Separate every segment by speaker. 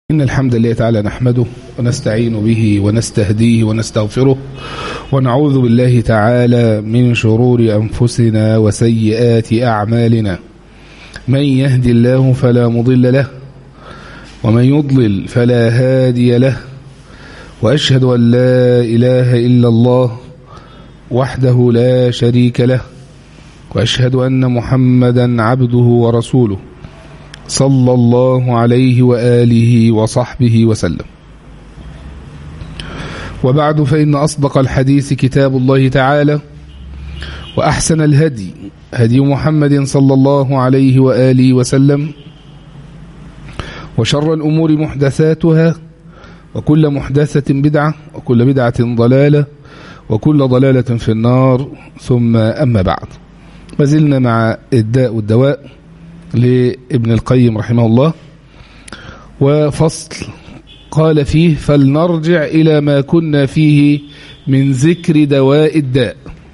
Speaker 1: إن الحمد لله تعالى نحمده ونستعين به ونستهديه ونستغفره ونعوذ بالله تعالى من شرور أنفسنا وسيئات أعمالنا من يهدي الله فلا مضل له ومن يضلل فلا هادي له وأشهد أن لا إله إلا الله وحده لا شريك له وأشهد أن محمدا عبده ورسوله صلى الله عليه وآله وصحبه وسلم وبعد فإن أصدق الحديث كتاب الله تعالى وأحسن الهدي هدي محمد صلى الله عليه وآله وسلم وشر الأمور محدثاتها وكل محدثة بدعة وكل بدعة ضلالة وكل ضلالة في النار ثم أما بعد ما زلنا مع الداء والدواء لابن القيم رحمه الله وفصل قال فيه فلنرجع إلى ما كنا فيه من ذكر دواء الداء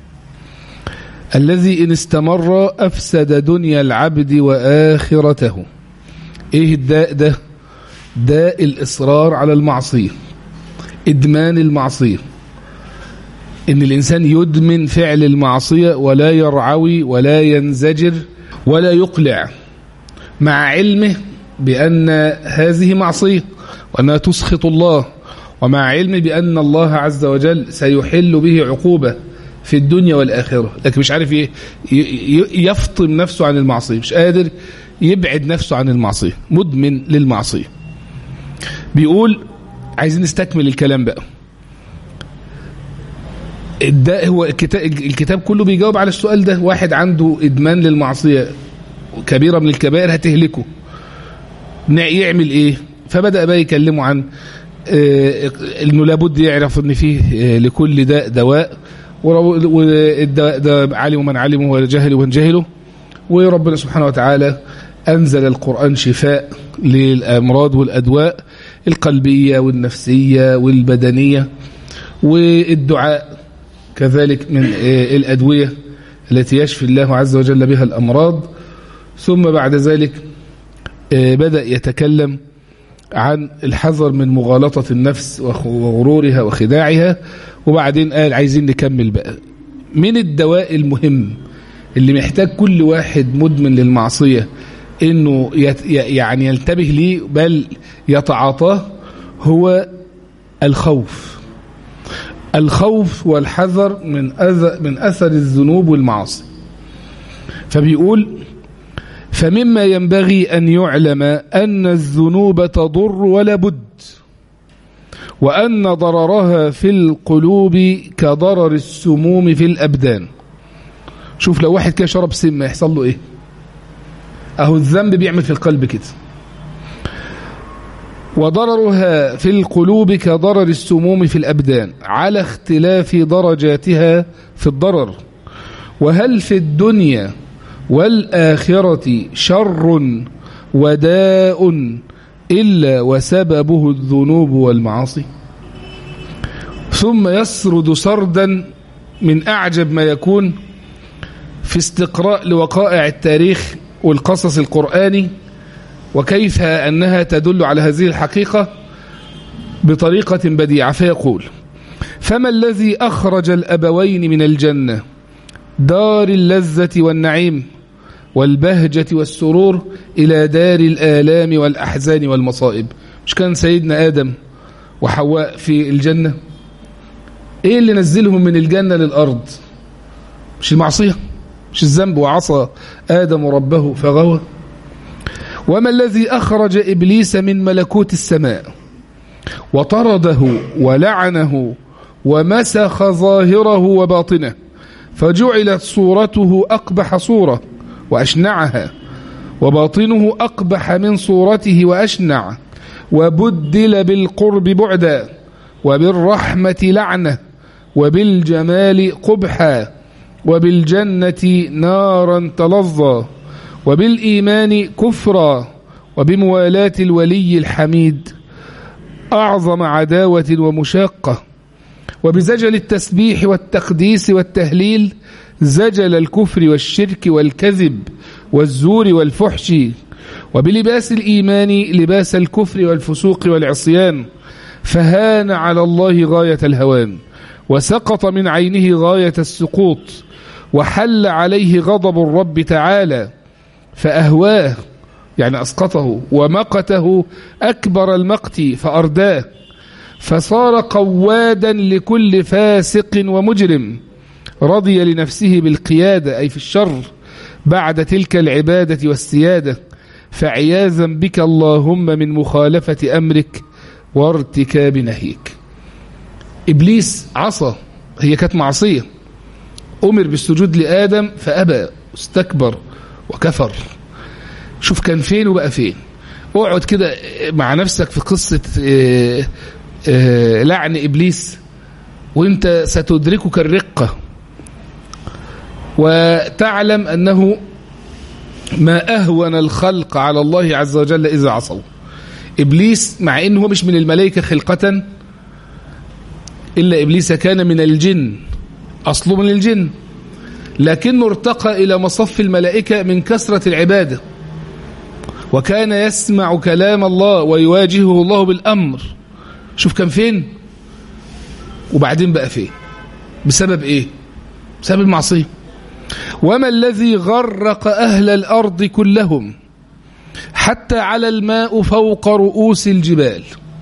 Speaker 1: الذي إن استمر أفسد دنيا العبد وآخرته إيه الداء ده داء الإصرار على المعصية إدمان المعصية إن الإنسان يدمن فعل المعصية ولا يرعوي ولا ينزجر ولا يقلع مع علمه بأن هذه معصية وأنها تسخط الله ومع علمه بأن الله عز وجل سيحل به عقوبة في الدنيا والآخرة لكن مش عارف ايه يفطم نفسه عن المعصية مش قادر يبعد نفسه عن المعصية مدمن للمعصية بيقول عايزين نستكمل الكلام بقى ده هو الكتاب, الكتاب كله بيجاوب على السؤال ده واحد عنده إدمان للمعصية كبيرة من الكبائر هتهلكه يعمل ايه فبدأ بقى يكلمه عن انه لابد يعرف ان فيه لكل داء دواء والدواء ده علم من علمه وجهل من جهله وربنا سبحانه وتعالى أنزل القرآن شفاء للأمراض والأدواء القلبية والنفسية والبدنية والدعاء كذلك من الأدوية التي يشفي الله عز وجل بها الأمراض ثم بعد ذلك بدأ يتكلم عن الحذر من مغالطة النفس وغرورها وخداعها وبعدين قال عايزين نكمل بقى من الدواء المهم اللي محتاج كل واحد مدمن للمعصية انه يعني ينتبه ليه بل يتعاطاه هو الخوف الخوف والحذر من أذى من أثر الذنوب والمعاصي فبيقول فمما ينبغي أن يعلم أن الذنوب تضر ولا بد وأن ضررها في القلوب كضرر السموم في الأبدان شوف لو واحد كده شرب سم يحصل له إيه أهو الذنب بيعمل في القلب كده وضررها في القلوب كضرر السموم في الأبدان على اختلاف درجاتها في الضرر وهل في الدنيا والآخرة شر وداء إلا وسببه الذنوب والمعاصي ثم يسرد سردا من أعجب ما يكون في استقراء لوقائع التاريخ والقصص القرآني وكيف أنها تدل على هذه الحقيقة بطريقة بديعة فيقول فما الذي أخرج الأبوين من الجنة دار اللذة والنعيم والبهجة والسرور إلى دار الآلام والأحزان والمصائب مش كان سيدنا آدم وحواء في الجنة إيه اللي نزلهم من الجنة للأرض مش المعصية مش الذنب وعصى آدم ربه فغوى وما الذي أخرج إبليس من ملكوت السماء وطرده ولعنه ومسخ ظاهره وباطنه فجعلت صورته أقبح صورة وأشنعها وباطنه أقبح من صورته وأشنع وبدل بالقرب بعدا وبالرحمة لعنة وبالجمال قبحا وبالجنة نارا تلظى وبالإيمان كفرا وبموالاة الولي الحميد أعظم عداوة ومشاقة وبزجل التسبيح والتقديس والتهليل زجل الكفر والشرك والكذب والزور والفحش وبلباس الإيمان لباس الكفر والفسوق والعصيان فهان على الله غاية الهوان وسقط من عينه غاية السقوط وحل عليه غضب الرب تعالى فأهواه يعني أسقطه ومقته أكبر المقت فأرداه فصار قوادا لكل فاسق ومجرم رضي لنفسه بالقيادة أي في الشر بعد تلك العبادة والسيادة فعياذا بك اللهم من مخالفة أمرك وارتكاب نهيك إبليس عصى هي كانت معصية أمر بالسجود لآدم فأبى استكبر وكفر شوف كان فين وبقى فين اقعد كده مع نفسك في قصة آه، آه، لعن إبليس وانت ستدركك الرقة وتعلم أنه ما أهون الخلق على الله عز وجل إذا عصوا إبليس مع أنه مش من الملائكة خلقة إلا إبليس كان من الجن أصله من الجن لكنه ارتقى إلى مصف الملائكة من كثرة العبادة وكان يسمع كلام الله ويواجهه الله بالأمر شوف كان فين وبعدين بقى فين بسبب ايه بسبب المعصية وما الذي غرق أهل الأرض كلهم حتى على الماء فوق رؤوس الجبال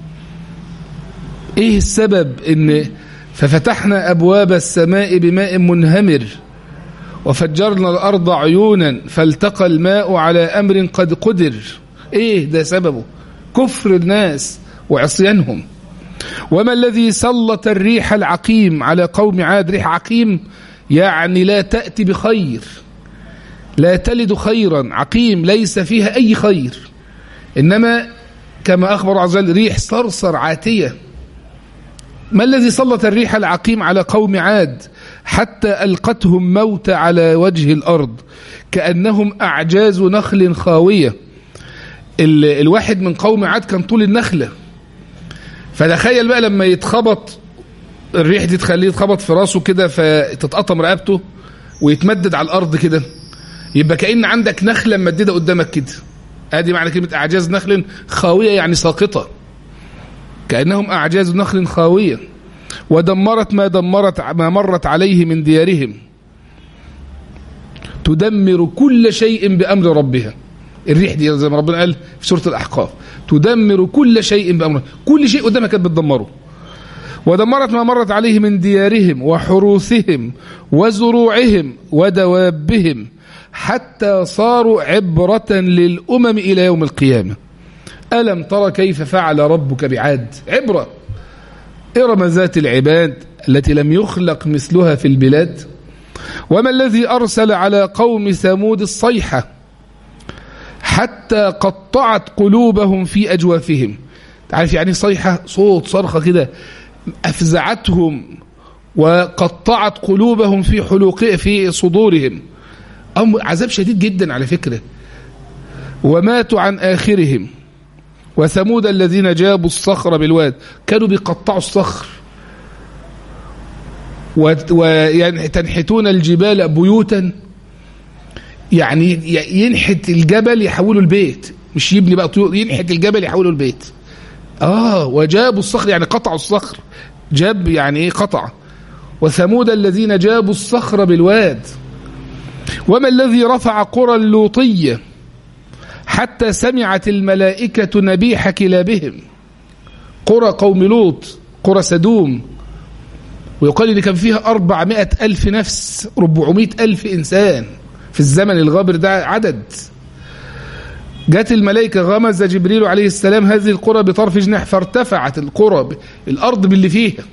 Speaker 1: ايه السبب ان ففتحنا أبواب السماء بماء منهمر وفجرنا الأرض عيونا فالتقى الماء على أمر قد قدر ايه ده سببه كفر الناس وعصيانهم وما الذي سلط الريح العقيم على قوم عاد ريح عقيم يعني لا تأتي بخير لا تلد خيرا عقيم ليس فيها أي خير إنما كما أخبر عز وجل ريح صرصر عاتية ما الذي سلط الريح العقيم على قوم عاد حتى ألقتهم موت على وجه الأرض كأنهم أعجاز نخل خاوية الواحد من قوم عاد كان طول النخلة فتخيل بقى لما يتخبط الريح دي تخليه يتخبط في راسه كده فتتقطم رقبته ويتمدد على الأرض كده يبقى كأن عندك نخلة ممددة قدامك كده ادي معنى كلمة أعجاز نخل خاوية يعني ساقطة كأنهم أعجاز نخل خاوية ودمرت ما دمرت ما مرت عليه من ديارهم تدمر كل شيء بأمر ربها الريح دي زي ما ربنا قال في سورة الأحقاف تدمر كل شيء بأمر كل شيء قدامها كانت بتدمره ودمرت ما مرت عليه من ديارهم وحروثهم وزروعهم ودوابهم حتى صاروا عبرة للأمم إلى يوم القيامة ألم ترى كيف فعل ربك بعاد عبرة إرم ذات العباد التي لم يخلق مثلها في البلاد وما الذي أرسل على قوم ثمود الصيحة حتى قطعت قلوبهم في أجوافهم تعرف يعني صيحة صوت صرخة كده أفزعتهم وقطعت قلوبهم في حلوق في صدورهم عذاب شديد جدا على فكرة وماتوا عن آخرهم وثمود الذين جابوا الصخر بالواد كانوا بيقطعوا الصخر وتنحتون الجبال بيوتا يعني ينحت الجبل يحوله البيت مش يبني بقى طيور ينحت الجبل يحوله البيت اه وجابوا الصخر يعني قطعوا الصخر جاب يعني ايه قطع وثمود الذين جابوا الصخر بالواد وما الذي رفع قرى اللوطية حتى سمعت الملائكة نبيح كلابهم قرى قوم لوط قرى سدوم ويقال إن كان فيها أربعمائة ألف نفس ربعمائة ألف إنسان في الزمن الغابر ده عدد جاءت الملائكة غمز جبريل عليه السلام هذه القرى بطرف جناح فارتفعت القرى الأرض باللي فيها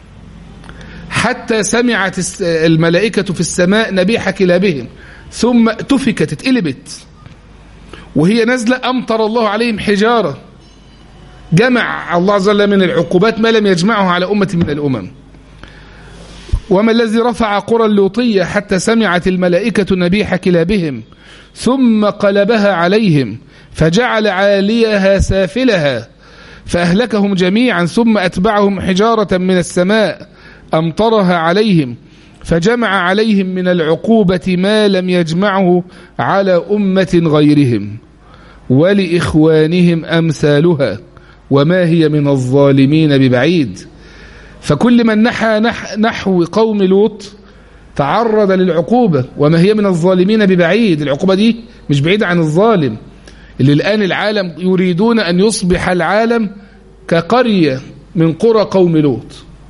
Speaker 1: حتى سمعت الملائكة في السماء نبيح كلابهم ثم تفكت اتقلبت وهي نازلة أمطر الله عليهم حجارة جمع الله عز وجل من العقوبات ما لم يجمعه على أمة من الأمم وما الذي رفع قرى اللوطية حتى سمعت الملائكة نبيح كلابهم ثم قلبها عليهم فجعل عاليها سافلها فأهلكهم جميعا ثم أتبعهم حجارة من السماء أمطرها عليهم فجمع عليهم من العقوبة ما لم يجمعه على أمة غيرهم ولإخوانهم أمثالها وما هي من الظالمين ببعيد فكل من نحى نح نحو قوم لوط تعرض للعقوبة وما هي من الظالمين ببعيد العقوبة دي مش بعيدة عن الظالم اللي الآن العالم يريدون أن يصبح العالم كقرية من قرى قوم لوط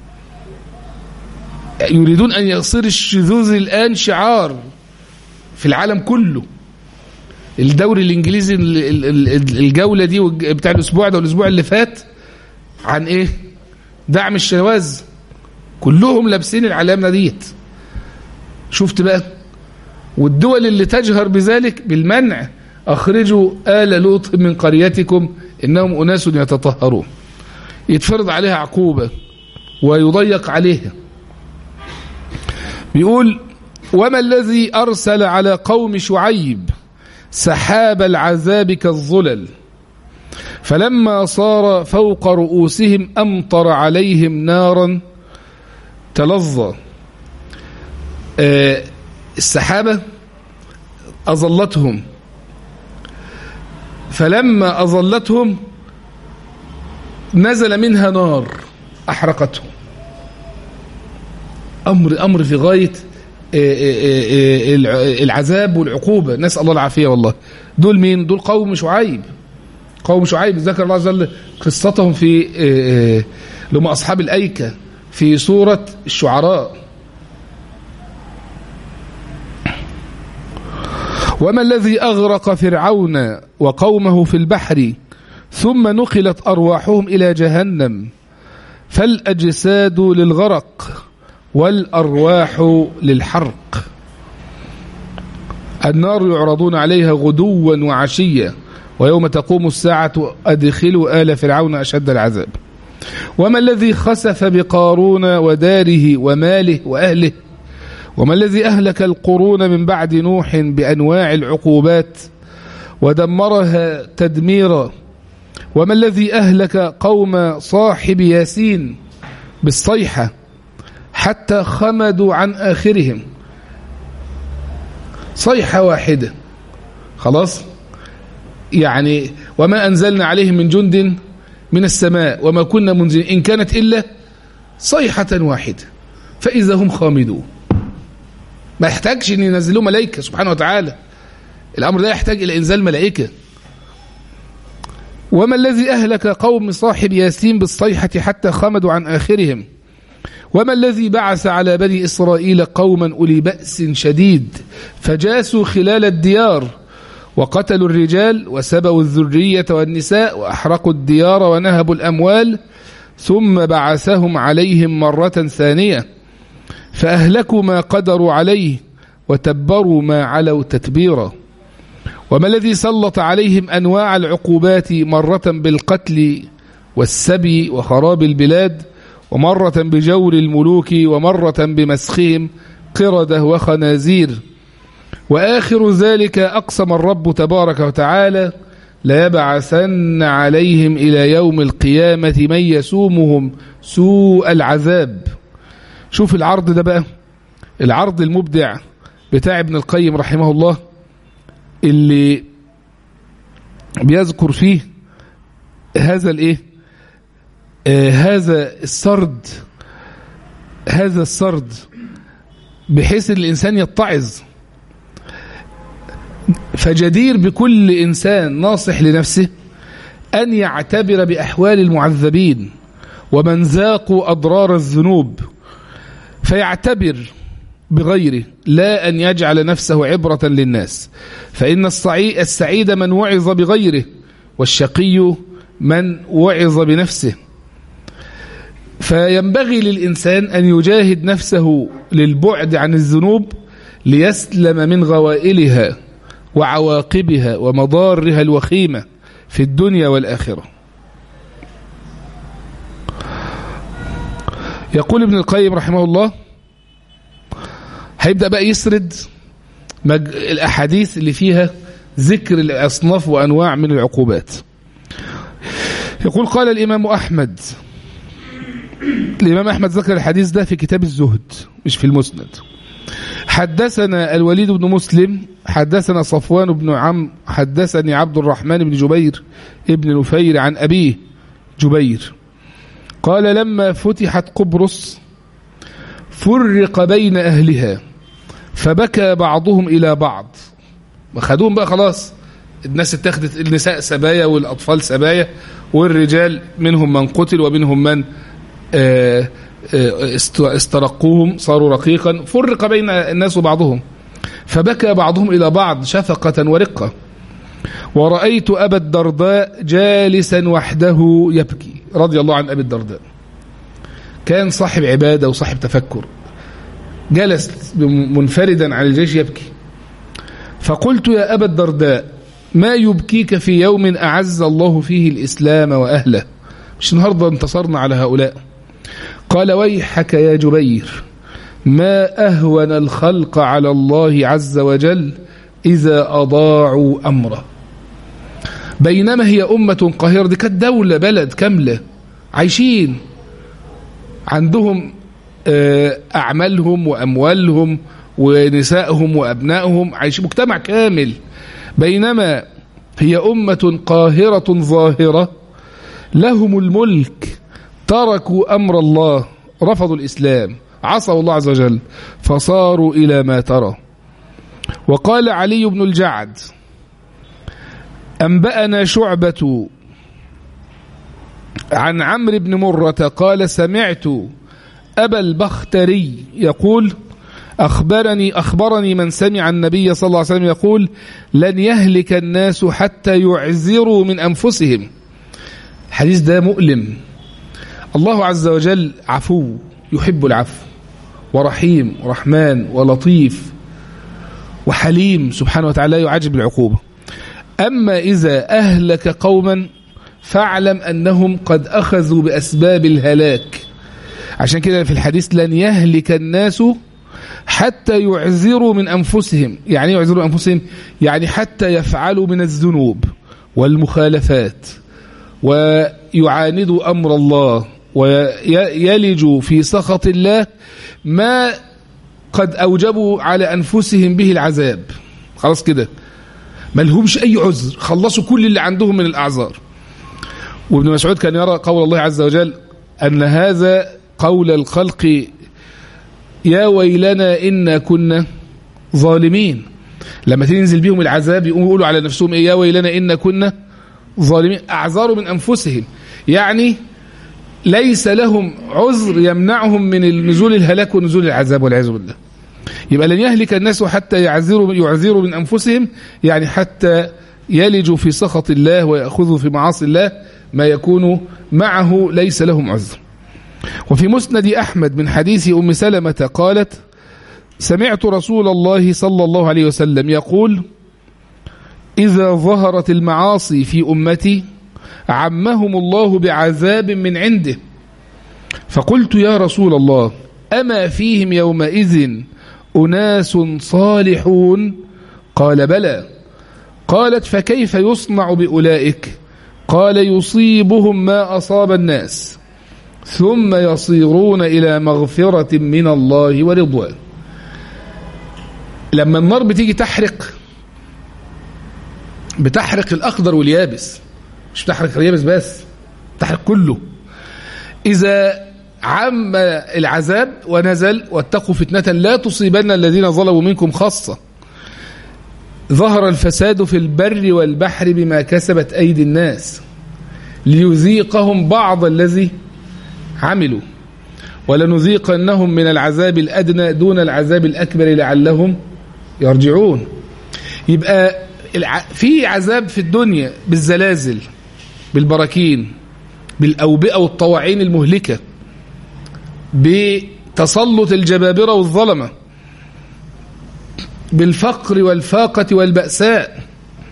Speaker 1: يريدون أن يصير الشذوذ الآن شعار في العالم كله الدوري الإنجليزي الجولة دي بتاع الأسبوع ده والأسبوع اللي فات عن إيه دعم الشواذ كلهم لابسين العلامة ديت شفت بقى والدول اللي تجهر بذلك بالمنع أخرجوا آل لوط من قريتكم إنهم أناس يتطهرون يتفرض عليها عقوبة ويضيق عليها بيقول وما الذي أرسل على قوم شعيب سحاب العذاب كالظلل فلما صار فوق رؤوسهم أمطر عليهم نارا تلظى آه السحابة أظلتهم فلما أظلتهم نزل منها نار أحرقتهم أمر أمر في غاية العذاب والعقوبة نسأل الله العافية والله دول مين دول قوم شعيب قوم شعيب ذكر الله عز وجل قصتهم في لما أصحاب الأيكة في سورة الشعراء وما الذي أغرق فرعون وقومه في البحر ثم نقلت أرواحهم إلى جهنم فالأجساد للغرق والأرواح للحرق النار يعرضون عليها غدوا وعشيا ويوم تقوم الساعة أدخلوا آل فرعون أشد العذاب وما الذي خسف بقارون وداره وماله وأهله وما الذي أهلك القرون من بعد نوح بأنواع العقوبات ودمرها تدميرا وما الذي أهلك قوم صاحب ياسين بالصيحة حتى خمدوا عن آخرهم صيحة واحدة خلاص يعني وما أنزلنا عليهم من جند من السماء وما كنا منزلين إن كانت إلا صيحة واحدة فإذا هم خامدون ما يحتاجش أن ينزلوا ملائكة سبحانه وتعالى الأمر ده يحتاج إلى إنزال ملائكة وما الذي أهلك قوم صاحب ياسين بالصيحة حتى خمدوا عن آخرهم وما الذي بعث على بني إسرائيل قوما أولي بأس شديد فجاسوا خلال الديار وقتلوا الرجال وسبوا الذرية والنساء وأحرقوا الديار ونهبوا الأموال ثم بعثهم عليهم مرة ثانية فأهلكوا ما قدروا عليه وتبروا ما علوا تتبيرا وما الذي سلط عليهم أنواع العقوبات مرة بالقتل والسبي وخراب البلاد ومرة بجور الملوك ومرة بمسخهم قردة وخنازير وآخر ذلك أقسم الرب تبارك وتعالى ليبعثن عليهم إلى يوم القيامة من يسومهم سوء العذاب شوف العرض ده بقى العرض المبدع بتاع ابن القيم رحمه الله اللي بيذكر فيه هذا الايه آه هذا السرد هذا السرد بحيث الإنسان يتعظ فجدير بكل إنسان ناصح لنفسه أن يعتبر بأحوال المعذبين ومن ذاقوا أضرار الذنوب فيعتبر بغيره لا أن يجعل نفسه عبرة للناس فإن السعيد من وعظ بغيره والشقي من وعظ بنفسه فينبغي للإنسان أن يجاهد نفسه للبعد عن الذنوب ليسلم من غوائلها وعواقبها ومضارها الوخيمة في الدنيا والآخرة يقول ابن القيم رحمه الله هيبدأ بقى يسرد الأحاديث اللي فيها ذكر الأصناف وأنواع من العقوبات يقول قال الإمام أحمد الإمام أحمد ذكر الحديث ده في كتاب الزهد مش في المسند حدثنا الوليد بن مسلم حدثنا صفوان بن عم حدثني عبد الرحمن بن جبير ابن نفير عن أبيه جبير قال لما فتحت قبرص فرق بين أهلها فبكى بعضهم إلى بعض خدوهم بقى خلاص الناس اتخذت النساء سبايا والأطفال سبايا والرجال منهم من قتل ومنهم من آه، آه، است- استرقوهم صاروا رقيقا فرق بين الناس وبعضهم فبكى بعضهم إلى بعض شفقة ورقة ورأيت أبا الدرداء جالسا وحده يبكي رضي الله عن أبي الدرداء كان صاحب عبادة وصاحب تفكر جلس منفردا عن الجيش يبكي فقلت يا أبا الدرداء ما يبكيك في يوم أعز الله فيه الإسلام وأهله مش النهاردة انتصرنا على هؤلاء قال ويحك يا جبير ما أهون الخلق على الله عز وجل إذا أضاعوا أمره بينما هي أمة قاهرة دي كانت دولة بلد كاملة عايشين عندهم آه، أعمالهم وأموالهم ونسائهم وأبنائهم عايشين مجتمع كامل بينما هي أمة قاهرة ظاهرة لهم الملك تركوا أمر الله رفضوا الإسلام عصوا الله عز وجل فصاروا إلى ما ترى وقال علي بن الجعد أنبأنا شعبة عن عمرو بن مرة قال سمعت أبا البختري يقول أخبرني أخبرني من سمع النبي صلى الله عليه وسلم يقول لن يهلك الناس حتى يعزروا من أنفسهم الحديث ده مؤلم الله عز وجل عفو يحب العفو ورحيم ورحمن ولطيف وحليم سبحانه وتعالى لا يعجب العقوبة أما إذا أهلك قوما فاعلم أنهم قد أخذوا بأسباب الهلاك عشان كده في الحديث لن يهلك الناس حتى يعذروا من أنفسهم يعني إيه يعذروا من أنفسهم يعني حتى يفعلوا من الذنوب والمخالفات ويعاندوا أمر الله ويلجوا في سخط الله ما قد أوجبوا على أنفسهم به العذاب خلاص كده ما لهمش أي عذر خلصوا كل اللي عندهم من الأعذار وابن مسعود كان يرى قول الله عز وجل أن هذا قول الخلق يا ويلنا إنا كنا ظالمين لما تنزل بهم العذاب يقولوا على نفسهم إيه يا ويلنا إنا كنا ظالمين أعذروا من أنفسهم يعني ليس لهم عذر يمنعهم من نزول الهلاك ونزول العذاب والعياذ بالله يبقى لن يهلك الناس حتى يعذروا يعذروا من أنفسهم يعني حتى يلجوا في سخط الله ويأخذوا في معاصي الله ما يكون معه ليس لهم عذر وفي مسند أحمد من حديث أم سلمة قالت سمعت رسول الله صلى الله عليه وسلم يقول إذا ظهرت المعاصي في أمتي عمهم الله بعذاب من عنده فقلت يا رسول الله أما فيهم يومئذ أناس صالحون قال بلى قالت فكيف يصنع بأولئك قال يصيبهم ما أصاب الناس ثم يصيرون إلى مغفرة من الله ورضوان لما النار بتيجي تحرق بتحرق الأخضر واليابس مش بتحرق اليابس بس بتحرق كله إذا عم العذاب ونزل واتقوا فتنة لا تصيبن الذين ظلموا منكم خاصة ظهر الفساد في البر والبحر بما كسبت أيدي الناس ليذيقهم بعض الذي عملوا ولنذيقنهم من العذاب الأدنى دون العذاب الأكبر لعلهم يرجعون يبقى في عذاب في الدنيا بالزلازل بالبراكين بالأوبئة والطواعين المهلكة بتسلط الجبابرة والظلمة بالفقر والفاقة والبأساء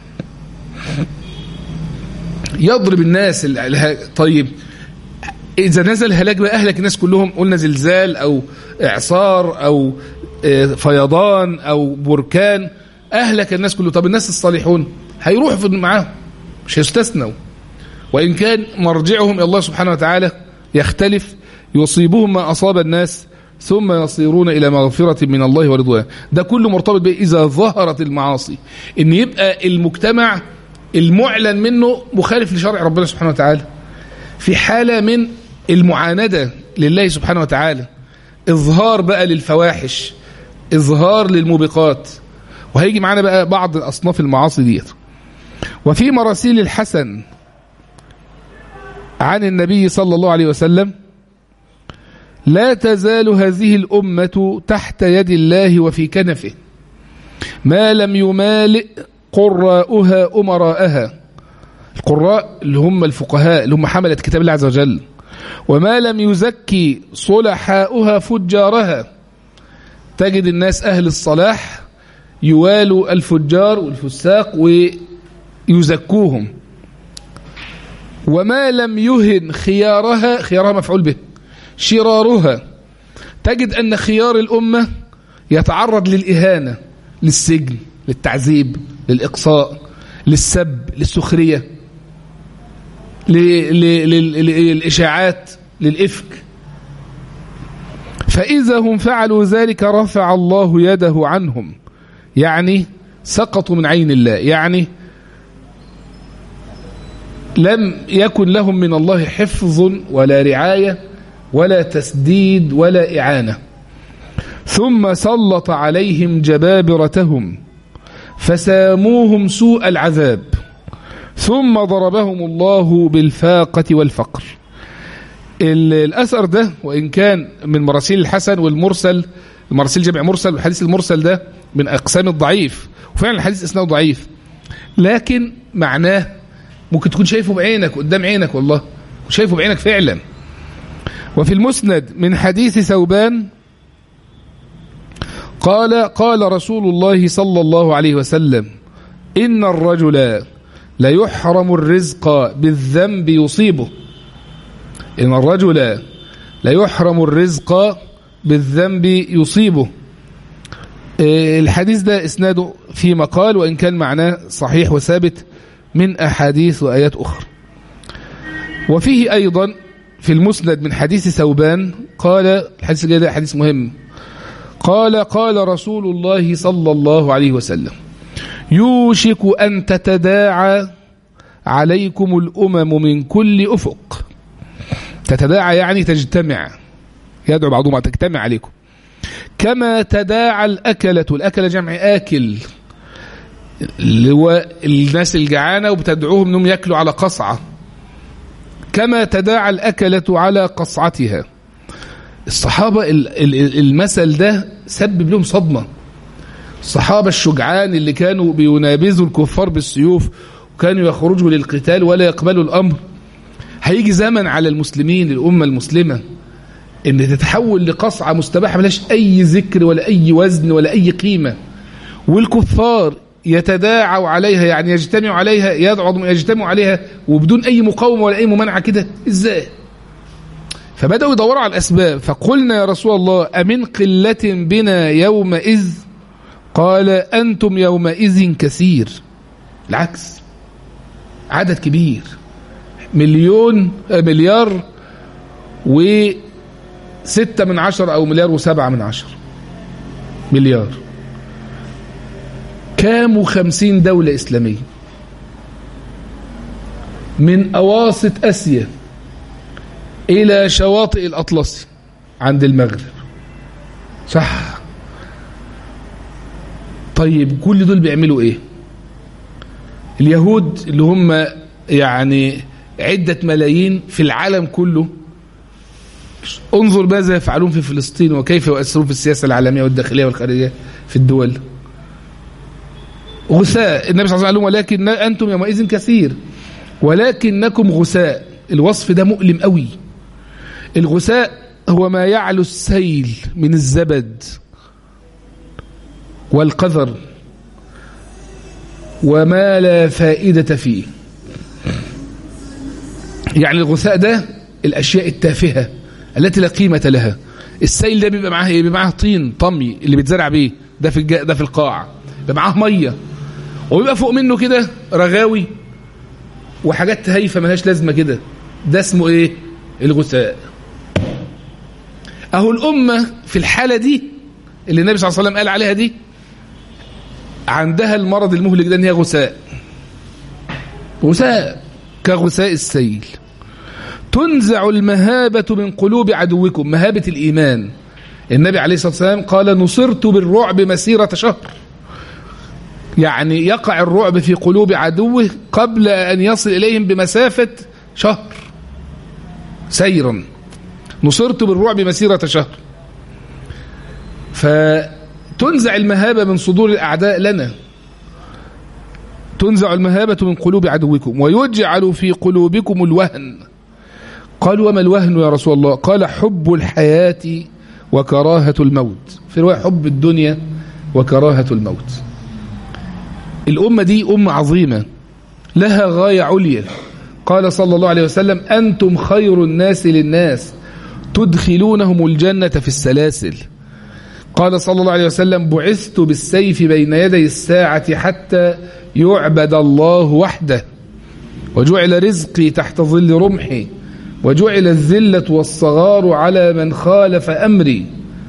Speaker 1: يضرب الناس طيب إذا نزل هلاك بقى أهلك الناس كلهم قلنا زلزال أو إعصار أو فيضان أو بركان أهلك الناس كله طب الناس الصالحون هيروحوا معاهم مش هيستثنوا وإن كان مرجعهم إلى الله سبحانه وتعالى يختلف يصيبهم ما أصاب الناس ثم يصيرون إلى مغفرة من الله ورضوان ده كله مرتبط بإيه إذا ظهرت المعاصي إن يبقى المجتمع المعلن منه مخالف لشرع ربنا سبحانه وتعالى في حالة من المعاندة لله سبحانه وتعالى إظهار بقى للفواحش إظهار للموبقات وهيجي معانا بقى بعض أصناف المعاصي ديت وفي مراسيل الحسن عن النبي صلى الله عليه وسلم لا تزال هذه الأمة تحت يد الله وفي كنفه ما لم يمالئ قراؤها أمراءها القراء اللي هم الفقهاء اللي هم حملة كتاب الله عز وجل وما لم يزكي صلحاؤها فجارها تجد الناس أهل الصلاح يوالوا الفجار والفساق ويزكوهم وما لم يهن خيارها خيارها مفعول به شرارها تجد أن خيار الأمة يتعرض للإهانة للسجن للتعذيب للإقصاء للسب للسخرية للإشاعات للإفك فإذا هم فعلوا ذلك رفع الله يده عنهم يعني سقطوا من عين الله يعني لم يكن لهم من الله حفظ ولا رعاية ولا تسديد ولا إعانة ثم سلط عليهم جبابرتهم فساموهم سوء العذاب ثم ضربهم الله بالفاقة والفقر الأثر ده وإن كان من مراسيل الحسن والمرسل المراسيل جمع مرسل والحديث المرسل ده من أقسام الضعيف وفعلا الحديث إسناده ضعيف لكن معناه ممكن تكون شايفه بعينك قدام عينك والله شايفه بعينك فعلا وفي المسند من حديث ثوبان قال قال رسول الله صلى الله عليه وسلم إن الرجل ليحرم الرزق بالذنب يصيبه إن الرجل ليحرم الرزق بالذنب يصيبه الحديث ده اسناده في مقال وإن كان معناه صحيح وثابت من أحاديث وآيات أخرى وفيه أيضا في المسند من حديث ثوبان قال الحديث الجاي ده حديث مهم قال قال رسول الله صلى الله عليه وسلم يوشك أن تتداعى عليكم الأمم من كل أفق تتداعى يعني تجتمع يدعو بعضهم تجتمع عليكم كما تداعى الأكلة الأكلة جمع آكل اللي هو الناس الجعانة وبتدعوهم انهم ياكلوا على قصعة كما تداعى الأكلة على قصعتها الصحابة المثل ده سبب لهم صدمة الصحابة الشجعان اللي كانوا بينابذوا الكفار بالسيوف وكانوا يخرجوا للقتال ولا يقبلوا الأمر هيجي زمن على المسلمين الأمة المسلمة ان تتحول لقصعة مستباحة ملاش أي ذكر ولا أي وزن ولا أي قيمة والكفار يتداعوا عليها يعني يجتمعوا عليها يدعوا يجتمعوا عليها وبدون أي مقاومة ولا أي ممانعة كده إزاي فبدأوا يدوروا على الأسباب فقلنا يا رسول الله أمن قلة بنا يومئذ قال أنتم يومئذ كثير العكس عدد كبير مليون مليار وستة من عشر أو مليار وسبعة من عشر مليار كام خمسين دولة إسلامية من أواسط أسيا إلى شواطئ الأطلسي عند المغرب صح طيب كل دول بيعملوا إيه اليهود اللي هم يعني عدة ملايين في العالم كله انظر ماذا يفعلون في فلسطين وكيف يؤثرون في السياسة العالمية والداخلية والخارجية في الدول غثاء النبي صلى الله عليه وسلم ولكن أنتم يومئذ كثير ولكنكم غثاء الوصف ده مؤلم قوي الغثاء هو ما يعلو السيل من الزبد والقذر وما لا فائدة فيه يعني الغثاء ده الأشياء التافهة التي لا قيمة لها السيل ده بيبقى معاه ايه بيبقى معاه طين طمي اللي بيتزرع بيه ده في الج... ده في القاع بيبقى معاه ميه وبيبقى فوق منه كده رغاوي وحاجات هايفه ملهاش لازمه كده ده اسمه ايه الغثاء أهو الأمة في الحالة دي اللي النبي صلى الله عليه وسلم قال عليها دي عندها المرض المهلك ده ان هي غثاء غثاء كغثاء السيل تنزع المهابة من قلوب عدوكم مهابة الإيمان النبي عليه الصلاة والسلام قال نصرت بالرعب مسيرة شهر يعني يقع الرعب في قلوب عدوه قبل أن يصل إليهم بمسافة شهر سيرا نصرت بالرعب مسيرة شهر فتنزع المهابة من صدور الأعداء لنا تنزع المهابة من قلوب عدوكم ويجعل في قلوبكم الوهن قال وما الوهن يا رسول الله قال حب الحياة وكراهة الموت في رواية حب الدنيا وكراهة الموت الأمة دي أمة عظيمة لها غاية عليا قال صلى الله عليه وسلم أنتم خير الناس للناس تدخلونهم الجنة في السلاسل قال صلى الله عليه وسلم بعثت بالسيف بين يدي الساعة حتى يعبد الله وحده وجعل رزقي تحت ظل رمحي وجعل الذلة والصغار على من خالف أمري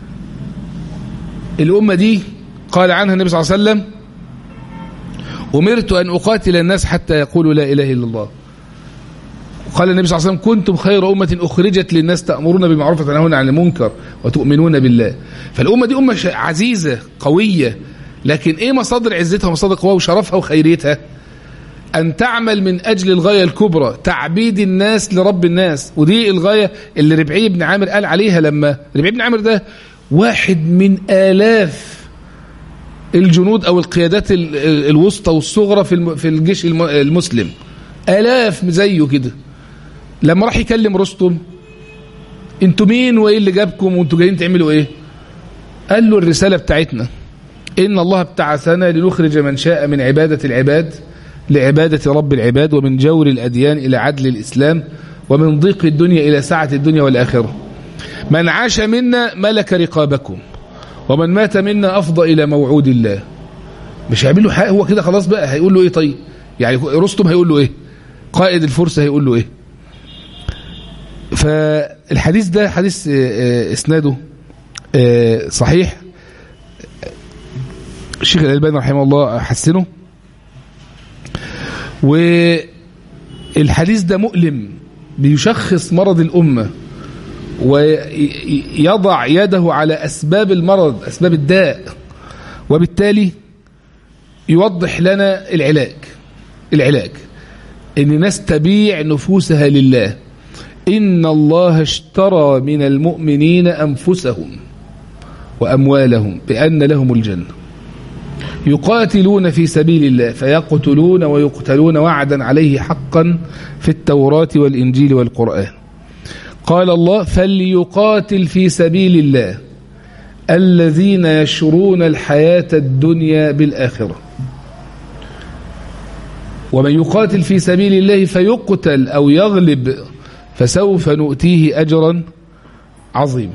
Speaker 1: الأمة دي قال عنها النبي صلى الله عليه وسلم أمرت أن أقاتل الناس حتى يقولوا لا إله إلا الله قال النبي صلى الله عليه وسلم كنتم خير أمة أخرجت للناس تأمرون بالمعروف وتنهون عن المنكر وتؤمنون بالله فالأمة دي أمة عزيزة قوية لكن إيه مصادر عزتها ومصادر قوة وشرفها وخيريتها أن تعمل من أجل الغاية الكبرى تعبيد الناس لرب الناس ودي الغاية اللي ربعي بن عامر قال عليها لما ربعي بن عامر ده واحد من آلاف الجنود أو القيادات الوسطى والصغرى في الجيش المسلم آلاف زيه كده لما راح يكلم رستم انتوا مين وايه اللي جابكم وانتوا جايين تعملوا ايه قال له الرسالة بتاعتنا إن الله ابتعثنا لنخرج من شاء من عبادة العباد لعبادة رب العباد ومن جور الأديان إلى عدل الإسلام ومن ضيق الدنيا إلى سعة الدنيا والآخرة من عاش منا ملك رقابكم ومن مات منا أفضى إلى موعود الله مش هيعمل له حاجة هو كده خلاص بقى هيقول له إيه طيب يعني رستم هيقول له إيه قائد الفرس هيقول له إيه فالحديث ده حديث اسناده صحيح الشيخ الألباني رحمه الله حسنه والحديث ده مؤلم بيشخص مرض الأمة ويضع يده على أسباب المرض أسباب الداء وبالتالي يوضح لنا العلاج العلاج ان ناس تبيع نفوسها لله إن الله اشترى من المؤمنين أنفسهم وأموالهم بأن لهم الجنة يقاتلون في سبيل الله فيقتلون ويقتلون وعدا عليه حقا في التوراة والإنجيل والقرآن قال الله فليقاتل في سبيل الله الذين يشرون الحياة الدنيا بالآخرة ومن يقاتل في سبيل الله فيقتل أو يغلب فسوف نؤتيه أجرا عظيما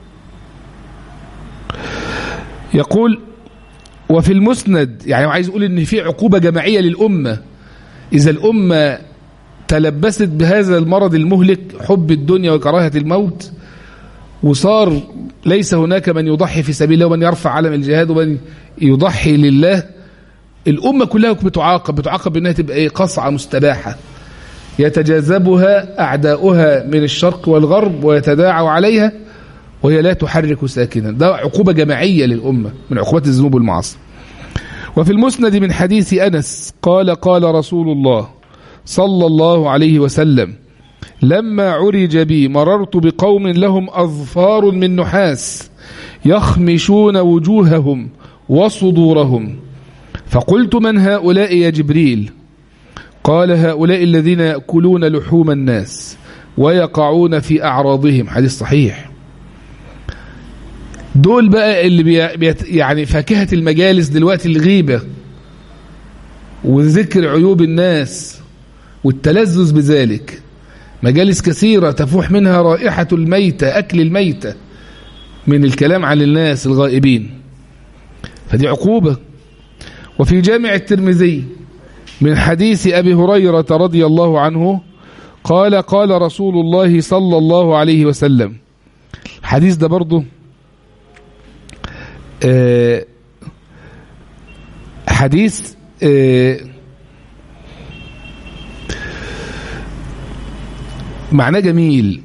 Speaker 1: يقول وفي المسند يعني عايز يقول ان في عقوبة جماعية للأمة إذا الأمة تلبست بهذا المرض المهلك حب الدنيا وكراهة الموت وصار ليس هناك من يضحي في سبيل الله ومن يرفع علم الجهاد ومن يضحي لله الأمة كلها بتعاقب بتعاقب بأنها تبقى ايه قصعة مستباحة يتجاذبها أعداؤها من الشرق والغرب ويتداعوا عليها وهي لا تحرك ساكنا ده عقوبة جماعية للأمة من عقوبات الذنوب والمعاصي وفي المسند من حديث أنس قال قال رسول الله صلى الله عليه وسلم لما عرج بي مررت بقوم لهم أظفار من نحاس يخمشون وجوههم وصدورهم فقلت من هؤلاء يا جبريل قال هؤلاء الذين يأكلون لحوم الناس ويقعون في أعراضهم حديث صحيح دول بقى اللي بي يعني فاكهة المجالس دلوقتي الغيبة وذكر عيوب الناس والتلذذ بذلك مجالس كثيرة تفوح منها رائحة الميتة أكل الميتة من الكلام عن الناس الغائبين فدي عقوبة وفي جامع الترمذي من حديث أبي هريرة رضي الله عنه قال قال رسول الله صلى الله عليه وسلم حديث ده برضه آه حديث آه معناه جميل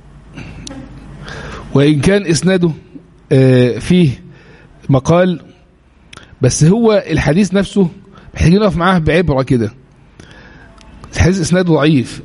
Speaker 1: وإن كان إسناده آه فيه مقال بس هو الحديث نفسه محتاجين نقف معاه بعبرة كده الحديث إسناده ضعيف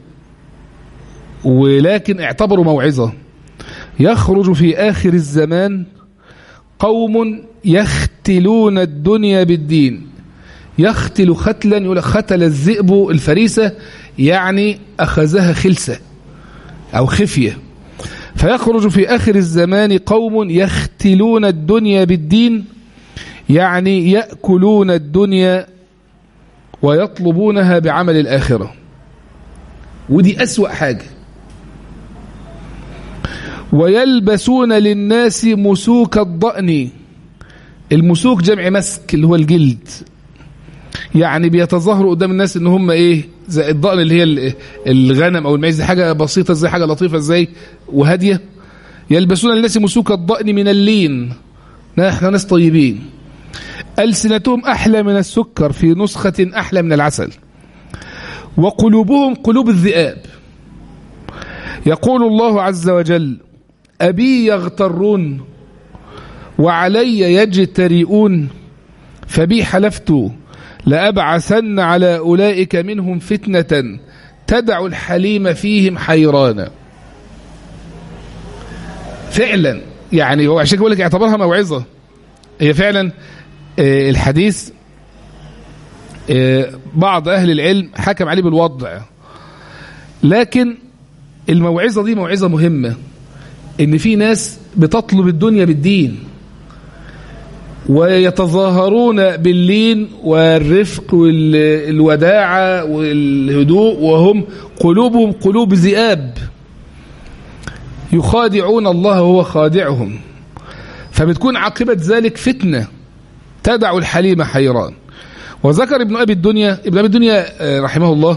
Speaker 1: ولكن اعتبروا موعظة يخرج في آخر الزمان قوم يختلون الدنيا بالدين يختل ختلا يقول ختل الذئب الفريسة يعني أخذها خلسة أو خفية فيخرج في آخر الزمان قوم يختلون الدنيا بالدين يعني يأكلون الدنيا ويطلبونها بعمل الآخرة ودي أسوأ حاجة ويلبسون للناس مسوك الضأن المسوك جمع مسك اللي هو الجلد يعني بيتظاهروا قدام الناس ان هم ايه زي الضأن اللي هي الغنم او المعز حاجه بسيطه ازاي حاجه لطيفه ازاي وهاديه يلبسون للناس مسوك الضأن من اللين احنا ناس طيبين ألسنتهم أحلى من السكر في نسخة أحلى من العسل وقلوبهم قلوب الذئاب يقول الله عز وجل أبي يغترون وعلي يجترئون فبي حلفت لأبعثن على أولئك منهم فتنة تدع الحليم فيهم حيرانا فعلا يعني هو عشان بقول لك اعتبرها موعظة هي فعلا الحديث بعض أهل العلم حكم عليه بالوضع لكن الموعظة دي موعظة مهمة ان في ناس بتطلب الدنيا بالدين ويتظاهرون باللين والرفق والوداعة والهدوء وهم قلوبهم قلوب ذئاب يخادعون الله وهو خادعهم فبتكون عاقبة ذلك فتنة تدع الحليم حيران وذكر ابن أبي الدنيا ابن أبي الدنيا رحمه الله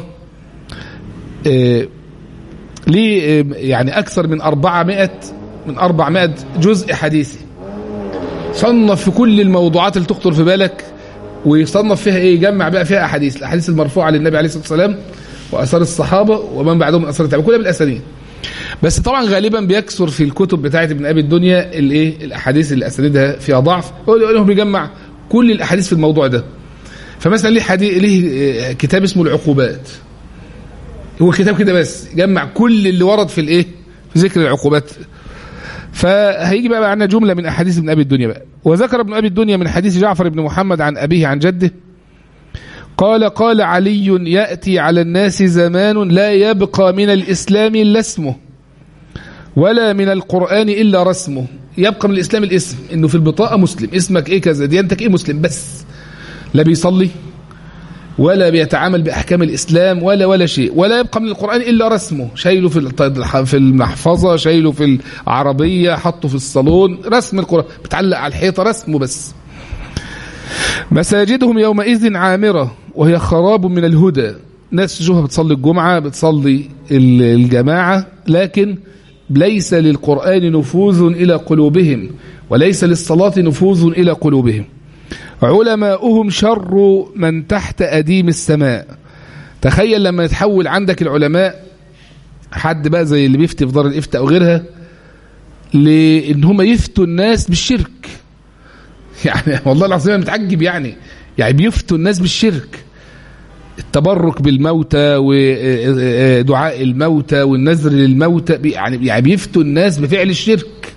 Speaker 1: ليه يعني أكثر من 400 من 400 جزء حديثي صنف في كل الموضوعات اللي تخطر في بالك ويصنف فيها ايه يجمع بقى فيها احاديث الاحاديث المرفوعه للنبي عليه الصلاه والسلام واثار الصحابه ومن بعدهم من اثار التابعين كلها بالاسانيد بس طبعا غالبا بيكثر في الكتب بتاعه ابن ابي الدنيا الايه الاحاديث اللي اسانيدها فيها ضعف هو اللي لهم بيجمع كل الاحاديث في الموضوع ده فمثلا ليه حديث ليه كتاب اسمه العقوبات هو كتاب كده بس جمع كل اللي ورد في الايه في ذكر العقوبات فهيجي بقى معنا جملة من أحاديث ابن أبي الدنيا بقى وذكر ابن أبي الدنيا من حديث جعفر بن محمد عن أبيه عن جده قال قال علي يأتي على الناس زمان لا يبقى من الإسلام إلا اسمه ولا من القرآن إلا رسمه يبقى من الإسلام الاسم إنه في البطاقة مسلم اسمك إيه كذا ديانتك إيه مسلم بس لا بيصلي ولا بيتعامل بأحكام الإسلام ولا ولا شيء ولا يبقى من القرآن إلا رسمه شايله في في المحفظة شايله في العربية حطه في الصالون رسم القرآن بتعلق على الحيطة رسمه بس مساجدهم يومئذ عامرة وهي خراب من الهدى ناس تشوفها بتصلي الجمعة بتصلي الجماعة لكن ليس للقرآن نفوذ إلى قلوبهم وليس للصلاة نفوذ إلى قلوبهم علماؤهم شر من تحت أديم السماء تخيل لما يتحول عندك العلماء حد بقى زي اللي بيفتي في دار الإفتاء أو غيرها لأن هم يفتوا الناس بالشرك يعني والله العظيم أنا متعجب يعني يعني بيفتوا الناس بالشرك التبرك بالموتى ودعاء الموتى والنذر للموتى يعني يعني بيفتوا الناس بفعل الشرك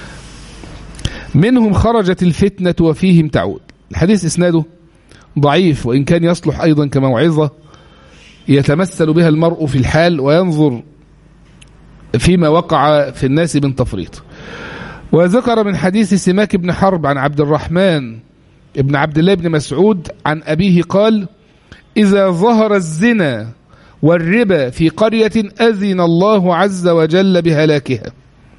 Speaker 1: منهم خرجت الفتنة وفيهم تعود الحديث إسناده ضعيف وإن كان يصلح أيضا كموعظة يتمثل بها المرء في الحال وينظر فيما وقع في الناس من تفريط وذكر من حديث سماك بن حرب عن عبد الرحمن ابن عبد الله بن مسعود عن أبيه قال إذا ظهر الزنا والربا في قرية أذن الله عز وجل بهلاكها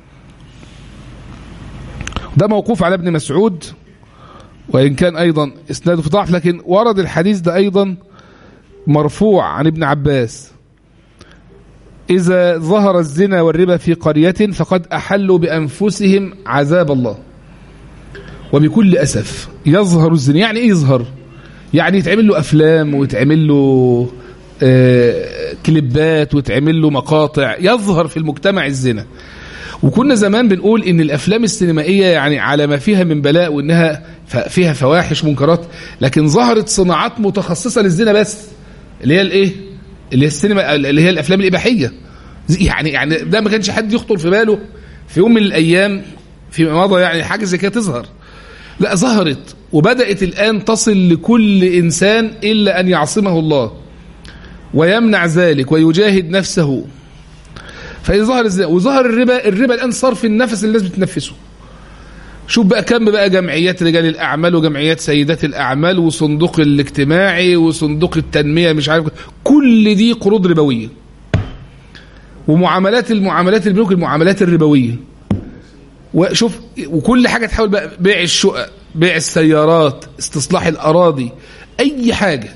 Speaker 1: ده موقوف على ابن مسعود وإن كان أيضا إسناده في ضعف لكن ورد الحديث ده أيضا مرفوع عن ابن عباس إذا ظهر الزنا والربا في قرية فقد أحلوا بأنفسهم عذاب الله وبكل أسف يظهر الزنا يعني إيه يظهر يعني يتعمل له أفلام ويتعمل له آه كليبات ويتعمل له مقاطع يظهر في المجتمع الزنا وكنا زمان بنقول ان الافلام السينمائيه يعني على ما فيها من بلاء وانها فيها فواحش منكرات لكن ظهرت صناعات متخصصه للزنا بس اللي هي الايه اللي هي السينما اللي هي الافلام الاباحيه يعني يعني ده ما كانش حد يخطر في باله في يوم من الايام في مضى يعني حاجه زي كده تظهر لا ظهرت وبدات الان تصل لكل انسان الا ان يعصمه الله ويمنع ذلك ويجاهد نفسه فإذا ظهر الزنا وظهر الربا الربا الآن صار في النفس اللي الناس بتنفسه شوف بقى كم بقى جمعيات رجال الأعمال وجمعيات سيدات الأعمال وصندوق الاجتماعي وصندوق التنمية مش عارف كل دي قروض ربوية ومعاملات المعاملات البنوك المعاملات الربوية وشوف وكل حاجة تحاول بقى بيع الشقق بيع السيارات استصلاح الأراضي أي حاجة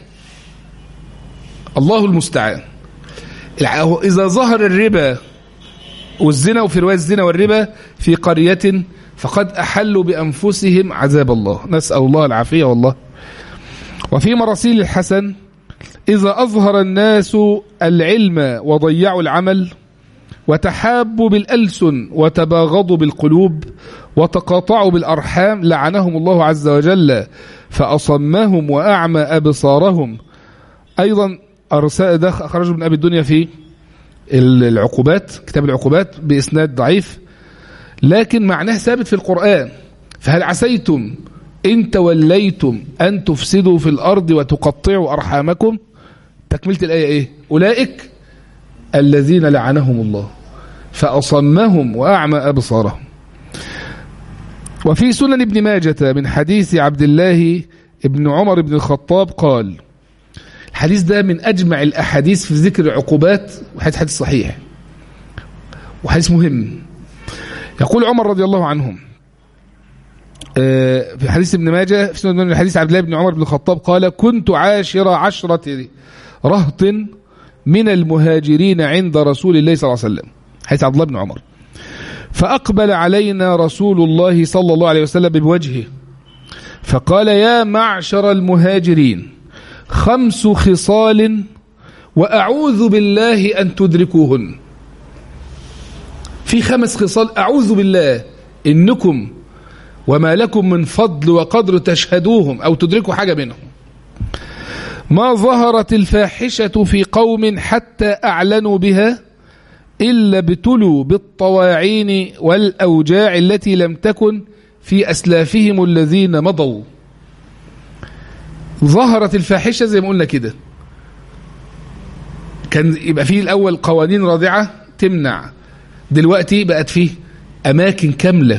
Speaker 1: الله المستعان إذا ظهر الربا والزنا وفي رواية الزنا والربا في قرية فقد أحلوا بأنفسهم عذاب الله نسأل الله العافية والله وفي مراسيل الحسن إذا أظهر الناس العلم وضيعوا العمل وتحابوا بالألسن وتباغضوا بالقلوب وتقاطعوا بالأرحام لعنهم الله عز وجل فأصمهم وأعمى أبصارهم أيضا أرسال ده أخرجه من أبي الدنيا في العقوبات كتاب العقوبات بإسناد ضعيف لكن معناه ثابت في القرآن فهل عسيتم إن توليتم أن تفسدوا في الأرض وتقطعوا أرحامكم تكملة الآية إيه أولئك الذين لعنهم الله فأصمهم وأعمى أبصارهم وفي سنن ابن ماجة من حديث عبد الله ابن عمر بن الخطاب قال الحديث ده من أجمع الأحاديث في ذكر العقوبات وحديث حديث صحيح وحديث مهم يقول عمر رضي الله عنهم في حديث ابن ماجه في سنن من حديث عبد الله بن عمر بن الخطاب قال كنت عاشر عشرة رهط من المهاجرين عند رسول الله صلى الله عليه وسلم حديث عبد الله بن عمر فأقبل علينا رسول الله صلى الله عليه وسلم بوجهه فقال يا معشر المهاجرين خمس خصال وأعوذ بالله أن تدركوهن في خمس خصال أعوذ بالله إنكم وما لكم من فضل وقدر تشهدوهم أو تدركوا حاجة منهم ما ظهرت الفاحشة في قوم حتى أعلنوا بها إلا ابتلوا بالطواعين والأوجاع التي لم تكن في أسلافهم الذين مضوا ظهرت الفاحشة زي ما قلنا كده كان يبقى فيه الأول قوانين رادعة تمنع دلوقتي بقت فيه أماكن كاملة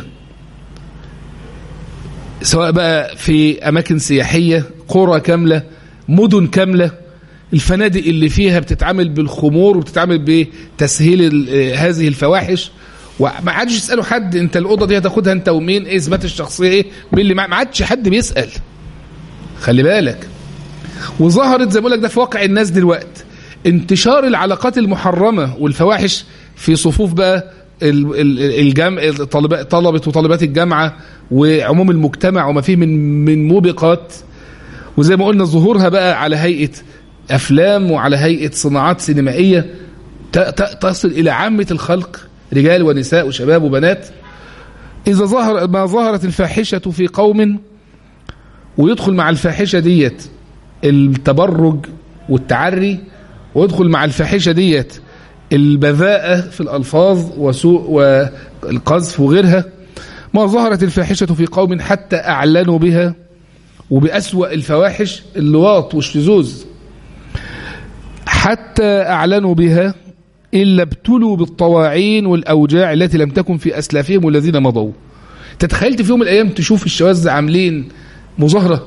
Speaker 1: سواء بقى في أماكن سياحية قرى كاملة مدن كاملة الفنادق اللي فيها بتتعامل بالخمور وبتتعامل بتسهيل هذه الفواحش وما عادش يسالوا حد انت الاوضه دي هتاخدها انت ومين ايه اثبات الشخصيه ايه مين اللي ما عادش حد بيسال خلي بالك وظهرت زي ما لك ده في واقع الناس دلوقتي انتشار العلاقات المحرمه والفواحش في صفوف بقى الجامع طلبة وطالبات الجامعة وعموم المجتمع وما فيه من من موبقات وزي ما قلنا ظهورها بقى على هيئة أفلام وعلى هيئة صناعات سينمائية تصل إلى عامة الخلق رجال ونساء وشباب وبنات إذا ظهر ما ظهرت الفاحشة في قوم ويدخل مع الفاحشة ديت التبرج والتعري ويدخل مع الفاحشة ديت البذاءة في الألفاظ وسوء والقذف وغيرها ما ظهرت الفاحشة في قوم حتى أعلنوا بها وبأسوأ الفواحش اللواط والشذوذ حتى أعلنوا بها إلا ابتلوا بالطواعين والأوجاع التي لم تكن في أسلافهم والذين مضوا تتخيلت في يوم من الأيام تشوف الشواذ عاملين مظاهرة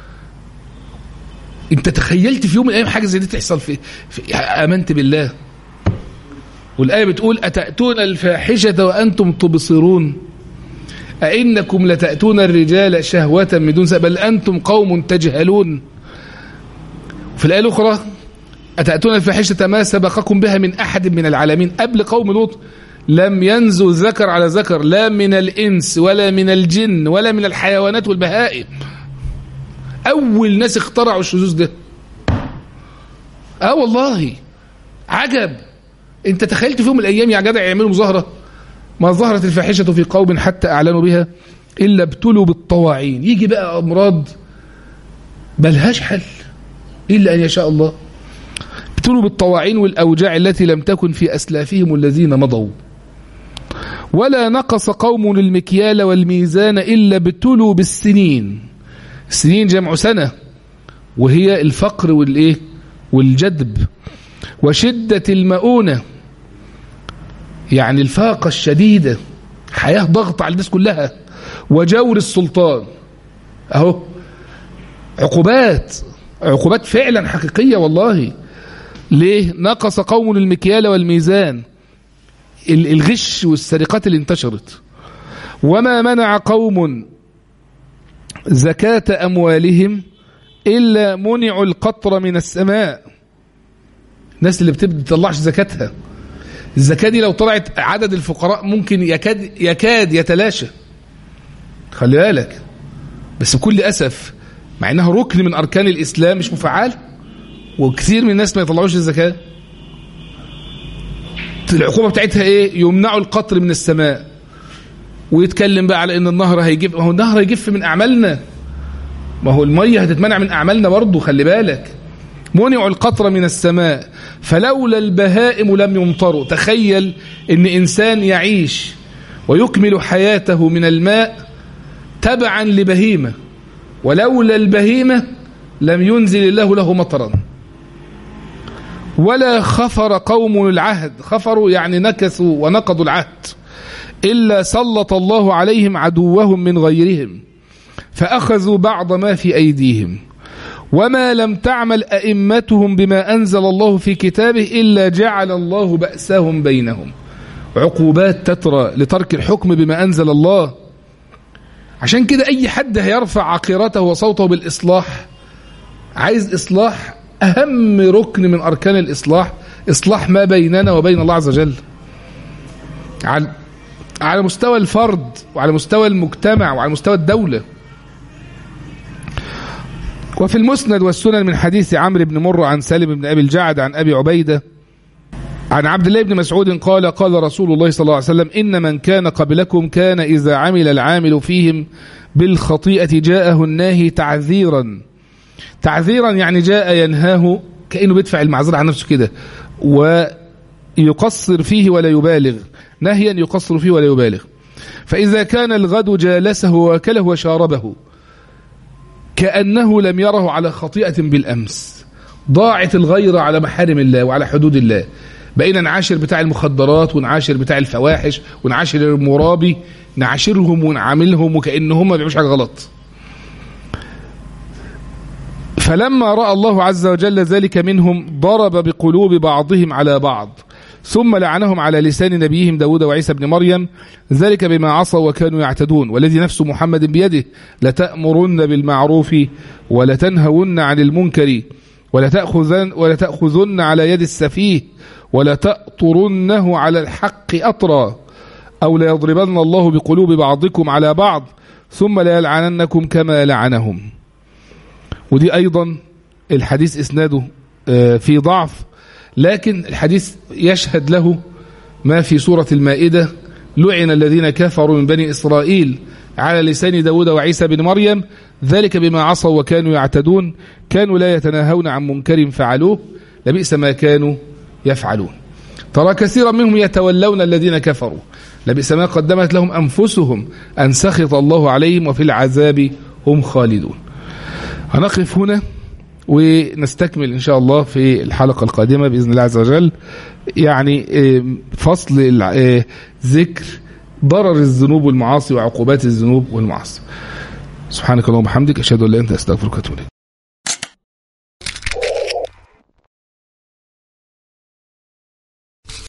Speaker 1: انت تخيلت في يوم من الأيام حاجة زي دي تحصل في, في آمنت بالله والآية بتقول أتأتون الفاحشة وأنتم تبصرون أئنكم لتأتون الرجال شهوة من دون بل أنتم قوم تجهلون في الآية الأخرى أتأتون الفاحشة ما سبقكم بها من أحد من العالمين قبل قوم لوط لم ينزو ذكر على ذكر لا من الإنس ولا من الجن ولا من الحيوانات والبهائم أول ناس اخترعوا الشذوذ ده اه والله عجب انت تخيلت في يوم من الايام يا جدع يعملوا مظاهره ما ظهرت الفاحشه في قوم حتى اعلنوا بها الا ابتلوا بالطواعين يجي بقى امراض ملهاش حل الا ان يشاء الله ابتلوا بالطواعين والاوجاع التي لم تكن في اسلافهم الذين مضوا ولا نقص قوم المكيال والميزان الا ابتلوا بالسنين السنين جمع سنه وهي الفقر والايه والجدب وشدة المؤونة يعني الفاقة الشديدة حياة ضغط على الناس كلها وجور السلطان اهو عقوبات عقوبات فعلا حقيقية والله ليه نقص قوم المكيال والميزان الغش والسرقات اللي انتشرت وما منع قوم زكاة أموالهم إلا منعوا القطر من السماء الناس اللي بتبدأ تطلعش زكاتها الزكاة دي لو طلعت عدد الفقراء ممكن يكاد يكاد يتلاشى خلي بالك بس بكل أسف مع إنها ركن من أركان الإسلام مش مفعال وكثير من الناس ما يطلعوش الزكاة العقوبة بتاعتها إيه يمنعوا القطر من السماء ويتكلم بقى على إن النهر هيجف ما هو النهر هيجف من أعمالنا ما هو المية هتتمنع من أعمالنا برضه خلي بالك منعوا القطر من السماء فلولا البهائم لم يمطروا تخيل ان انسان يعيش ويكمل حياته من الماء تبعا لبهيمة ولولا البهيمة لم ينزل الله له مطرا ولا خفر قوم العهد خفروا يعني نكثوا ونقضوا العهد إلا سلط الله عليهم عدوهم من غيرهم فأخذوا بعض ما في أيديهم وما لم تعمل أئمتهم بما أنزل الله في كتابه إلا جعل الله بأسهم بينهم عقوبات تترى لترك الحكم بما أنزل الله عشان كده أي حد هيرفع عقيرته وصوته بالإصلاح عايز إصلاح أهم ركن من أركان الإصلاح إصلاح ما بيننا وبين الله عز وجل على على مستوى الفرد وعلى مستوى المجتمع وعلى مستوى الدولة وفي المسند والسنن من حديث عمرو بن مر عن سالم بن أبي الجعد عن أبي عبيدة عن عبد الله بن مسعود قال قال رسول الله صلى الله عليه وسلم إن من كان قبلكم كان إذا عمل العامل فيهم بالخطيئة جاءه الناهي تعذيرا تعذيرا يعني جاء ينهاه كأنه بيدفع المعذرة عن نفسه كده ويقصر فيه ولا يبالغ نهيا يقصر فيه ولا يبالغ فإذا كان الغد جالسه وأكله وشاربه كأنه لم يره على خطيئة بالأمس ضاعت الغيرة على محارم الله وعلى حدود الله بقينا نعاشر بتاع المخدرات ونعاشر بتاع الفواحش ونعاشر المرابي نعاشرهم ونعاملهم وكأنهم ما بيعملوش حاجة غلط فلما رأى الله عز وجل ذلك منهم ضرب بقلوب بعضهم على بعض ثم لعنهم على لسان نبيهم داود وعيسى بن مريم ذلك بما عصوا وكانوا يعتدون والذي نفس محمد بيده لتأمرن بالمعروف ولتنهون عن المنكر ولتأخذن, ولتأخذن على يد السفيه ولتأطرنه على الحق أطرا أو ليضربن الله بقلوب بعضكم على بعض ثم ليلعننكم كما لعنهم ودي أيضا الحديث إسناده في ضعف لكن الحديث يشهد له ما في سورة المائدة لعن الذين كفروا من بني إسرائيل على لسان داود وعيسى بن مريم ذلك بما عصوا وكانوا يعتدون كانوا لا يتناهون عن منكر فعلوه لبئس ما كانوا يفعلون ترى كثيرا منهم يتولون الذين كفروا لبئس ما قدمت لهم أنفسهم أن سخط الله عليهم وفي العذاب هم خالدون هنقف هنا ونستكمل إن شاء الله في الحلقة القادمة بإذن الله عز وجل يعني فصل ذكر ضرر الذنوب والمعاصي وعقوبات الذنوب والمعاصي سبحانك اللهم وبحمدك أشهد أن لا إله إلا أنت أستغفرك وأتوب إليك